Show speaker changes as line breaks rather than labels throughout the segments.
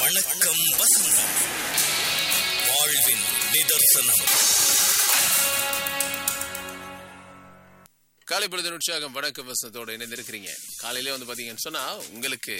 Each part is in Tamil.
வணக்கம் வசந்தம் வாழ்வின் நிதர்சனம்
காலை பொழுது உற்சாகம் வணக்கம் வசனத்தோட இணைந்திருக்கிறீங்க காலையிலே வந்து பாத்தீங்கன்னு சொன்னா உங்களுக்கு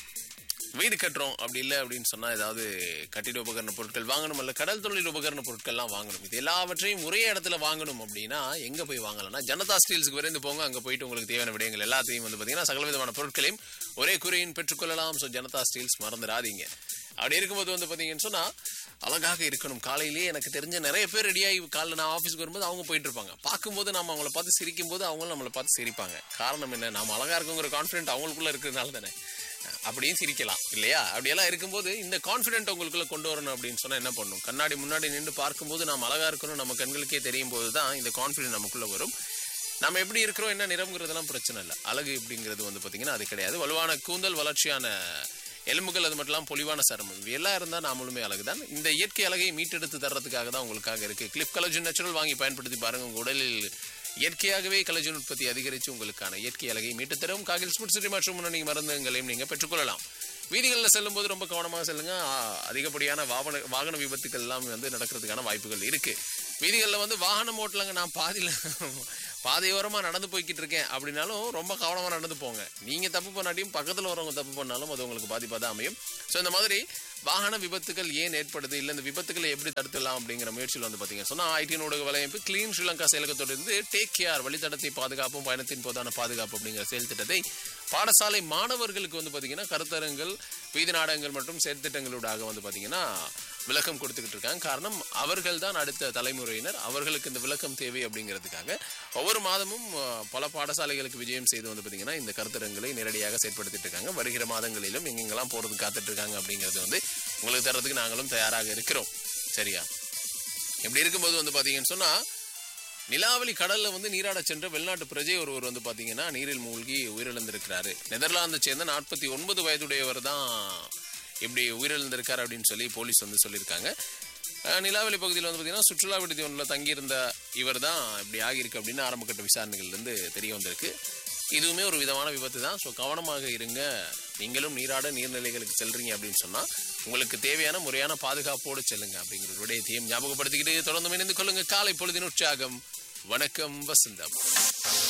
வீடு கட்டுறோம் அப்படி இல்லை அப்படின்னு சொன்னா ஏதாவது கட்டிட உபகரண பொருட்கள் வாங்கணும் இல்ல கடல் தொழில் உபகரண பொருட்கள்லாம் வாங்கணும் இது எல்லாவற்றையும் ஒரே இடத்துல வாங்கணும் அப்படின்னா எங்க போய் வாங்கலாம்னா ஜனதா ஸ்டீல்ஸ்க்கு விரைந்து போங்க அங்க போயிட்டு உங்களுக்கு தேவையான விடயங்கள் எல்லாத்தையும் வந்து பாத்தீங்கன்னா சகல விதமான பொருட்களையும் ஒரே குறையின் பெற்றுக்கொள்ளலாம் ஸோ ஜனதா ஸ்டீல்ஸ் மறந்துடாதீங்க அப்படி இருக்கும்போது வந்து பாத்தீங்கன்னு சொன்னா அழகாக இருக்கணும் காலையிலேயே எனக்கு தெரிஞ்ச நிறைய பேர் ரெடியாகி காலைல நான் ஆஃபீஸ்க்கு வரும்போது அவங்க போயிட்டு இருப்பாங்க பார்க்கும்போது நம்ம அவங்கள பார்த்து சிரிக்கும் போது அவங்களும் நம்மளை பார்த்து சிரிப்பாங்க காரணம் என்ன நம்ம அழகா இருக்குங்கிற கான்ஃபிடென்ட் அவங்களுக்குள்ள இருக்கிறதுனால தானே அப்படியும் சிரிக்கலாம் இல்லையா அப்படியெல்லாம் இருக்கும்போது இந்த கான்ஃபிடென்ட் உங்களுக்குள்ள கொண்டு வரணும் அப்படின்னு சொன்னா என்ன பண்ணும் கண்ணாடி முன்னாடி நின்று பார்க்கும்போது நாம் அழகா இருக்கணும் நம்ம கண்களுக்கே தெரியும் போது தான் இந்த கான்ஃபிடென்ட் நமக்குள்ள வரும் நம்ம எப்படி இருக்கிறோம் என்ன நிறம்ங்கிறதெல்லாம் பிரச்சனை இல்லை அழகு அப்படிங்கிறது வந்து பார்த்தீங்கன்னா அது கிடையாது வலுவான கூந்தல் வளர்ச்சியான எலும்புகள் அது மட்டும் இல்லாமல் பொலிவான சருமம் இவை எல்லாம் இருந்தால் நாமளுமே அழகு தான் இந்த இயற்கை அழகை மீட்டெடுத்து தர்றதுக்காக தான் உங்களுக்காக இருக்கு கிளிப் கலஜன் நேச்சுரல் வாங்கி பயன்படுத்தி பாருங்க உங்க உடலில் இயற்கையாகவே கலஜன் உற்பத்தி அதிகரித்து உங்களுக்கான இயற்கை அழகை மீட்டு தரும் காகில் ஸ்புட் சிட்டி மற்றும் முன்னணி மருந்துகளையும் நீங்கள் பெற்றுக்கொள்ளலாம் வீதிகளில் செல்லும்போது ரொம்ப கவனமாக செல்லுங்க ஆ, அதிகப்படியான வாகன வாகன விபத்துக்கள் எல்லாம் வந்து நடக்கிறதுக்கான வாய்ப்புகள் இருக்கு வீதிகளில் வந்து வாகனம் ஓட்டலங்க நான் பாதியில் பாதையோரமாக நடந்து போய்கிட்டு இருக்கேன் அப்படின்னாலும் ரொம்ப கவனமாக நடந்து போங்க நீங்கள் தப்பு பண்ணாட்டியும் பக்கத்தில் வரவங்க தப்பு பண்ணாலும் அது உங்களுக்கு பாதிப்பாக தான் அமையும் ஸோ இந்த மாதிரி வாகன விபத்துகள் ஏன் ஏற்படுது இல்லை இந்த விபத்துகளை எப்படி தடுத்துலாம் அப்படிங்கிற முயற்சியில் வந்து பார்த்தீங்கன்னா சொன்னால் ஐடி ஊடக வலையமைப்பு கிளீன் ஸ்ரீலங்கா செயலகத்தோடு டேக் கேர் வழித்தடத்தை பாதுகாப்பும் பயணத்தின் போதான பாதுகாப்பு அப்படிங்கிற செயல் திட்டத்தை பாடசாலை மாணவர்களுக்கு வந்து பார்த்தீங்கன்னா கருத்தரங்கள் வீதி நாடகங்கள் மற்றும் செயற்திட்டங்களூடாக வந்து பார்த்தீங்கன்னா விளக்கம் கொடுத்துக்கிட்டு இருக்காங்க காரணம் அவர்கள் தான் அடுத்த தலைமுறையினர் அவர்களுக்கு இந்த விளக்கம் தேவை அப்படிங்கிறதுக்காக ஒவ்வொரு மாதமும் அஹ், பல பாடசாலைகளுக்கு விஜயம் செய்து வந்து பார்த்தீங்கன்னா இந்த கருத்தரங்களை நேரடியாக செயற்படுத்திட்டு இருக்காங்க வருகிற மாதங்களிலும் எங்கெங்கெல்லாம் போகிறதுக்கு காத்துட்டு இருக்காங்க அப்படிங்கிறது வந்து உங்களுக்கு தர்றதுக்கு நாங்களும் தயாராக இருக்கிறோம் சரியா இப்படி இருக்கும்போது வந்து பார்த்தீங்கன்னு சொன்னால் நிலாவலி கடல்ல வந்து நீராட சென்ற வெளிநாட்டு பிரஜை ஒருவர் வந்து பாத்தீங்கன்னா நீரில் மூழ்கி உயிரிழந்திருக்கிறாரு நெதர்லாந்தை சேர்ந்த நாற்பத்தி ஒன்பது வயதுடையவர் தான் இப்படி உயிரிழந்திருக்காரு அப்படின்னு சொல்லி போலீஸ் வந்து சொல்லியிருக்காங்க அஹ், நிலாவலி பகுதியில் வந்து பார்த்தீங்கன்னா சுற்றுலா விடுதி ஒன்றில் தங்கியிருந்த இவர் தான் இப்படி ஆகியிருக்கு அப்படின்னு ஆரம்பக்கட்ட விசாரணைகள்லேருந்து தெரிய வந்திருக்கு இதுவுமே ஒரு விதமான விபத்து தான் ஸோ கவனமாக இருங்க நீங்களும் நீராட நீர்நிலைகளுக்கு செல்றீங்க அப்படின்னு சொன்னால் உங்களுக்கு தேவையான முறையான பாதுகாப்போடு செல்லுங்க அப்படிங்கிற ஒரு விடயத்தையும் ஞாபகப்படுத்திக்கிட்டு தொடர்ந்து இணைந்து கொள்ளுங்க காலை பொழுதின் உற்சாகம் வணக்கம் வசந்தம்